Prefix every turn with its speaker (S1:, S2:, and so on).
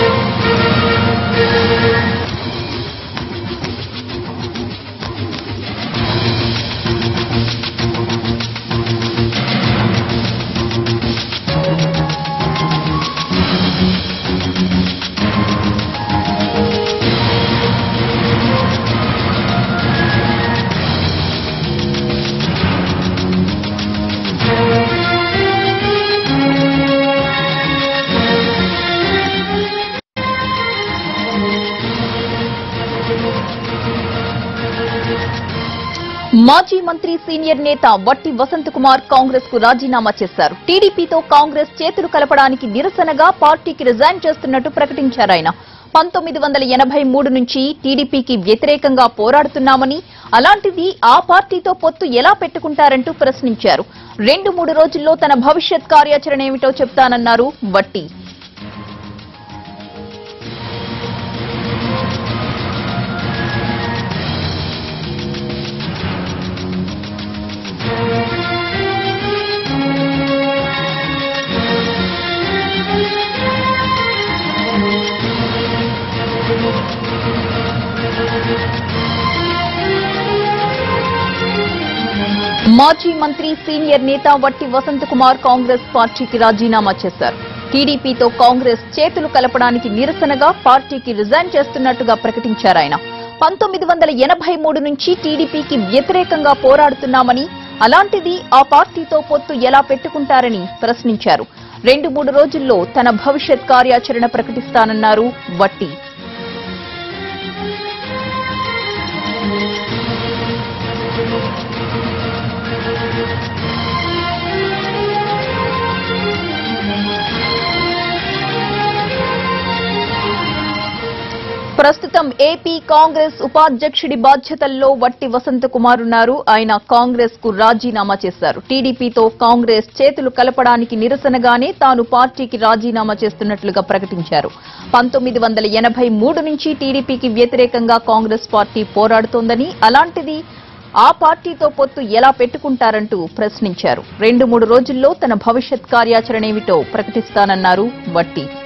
S1: మాజీ మంత్రి సీనియర్ నేత వట్టి వసంత్ కుమార్ కాంగ్రెస్ కు రాజీనామా చేశారు టీడీపీతో కాంగ్రెస్ చేతులు కలపడానికి నిరసనగా పార్టీకి రిజైన్ చేస్తున్నట్టు ప్రకటించారు ఆయన పంతొమ్మిది వందల ఎనభై మూడు నుంచి టీడీపీకి వ్యతిరేకంగా పోరాడుతున్నామని అలాంటిది ఆ పార్టీతో పొత్తు ఎలా పెట్టుకుంటారంటూ ప్రశ్నించారు రెండు మూడు రోజుల్లో తన భవిష్యత్ కార్యాచరణ ఏమిటో చెప్తానన్నారు వట్టి మాజీ మంత్రి సీనియర్ నేత వట్టి వసంత్ కుమార్ కాంగ్రెస్ పార్టీకి రాజీనామా చేశారు టీడీపీతో కాంగ్రెస్ చేతులు కలపడానికి నిరసనగా పార్టీకి రిజైన్ చేస్తున్నట్టుగా ప్రకటించారు ఆయన పంతొమ్మిది వందల ఎనభై మూడు నుంచి టీడీపీకి వ్యతిరేకంగా పోరాడుతున్నామని అలాంటిది ఆ పార్టీతో పొత్తు ఎలా పెట్టుకుంటారని ప్రశ్నించారు రెండు మూడు రోజుల్లో తన భవిష్యత్ కార్యాచరణ ప్రకటిస్తానన్నారు వట్టి ప్రస్తుతం ఏపీ కాంగ్రెస్ ఉపాధ్యక్షుడి బాధ్యతల్లో వట్టి వసంత కుమార్ ఉన్నారు ఆయన కాంగ్రెస్ కు రాజీనామా చేశారు టీడీపీతో కాంగ్రెస్ చేతులు కలపడానికి నిరసనగానే తాను పార్టీకి రాజీనామా చేస్తున్నట్లుగా ప్రకటించారు పంతొమ్మిది వందల ఎనభై మూడు నుంచి టీడీపీకి వ్యతిరేకంగా కాంగ్రెస్ పార్టీ పోరాడుతోందని అలాంటిది ఆ పార్టీతో పొత్తు ఎలా పెట్టుకుంటారంటూ ప్రశ్నించారు రెండు మూడు రోజుల్లో తన భవిష్యత్ కార్యాచరణ ఏమిటో ప్రకటిస్తానన్నారు వట్టి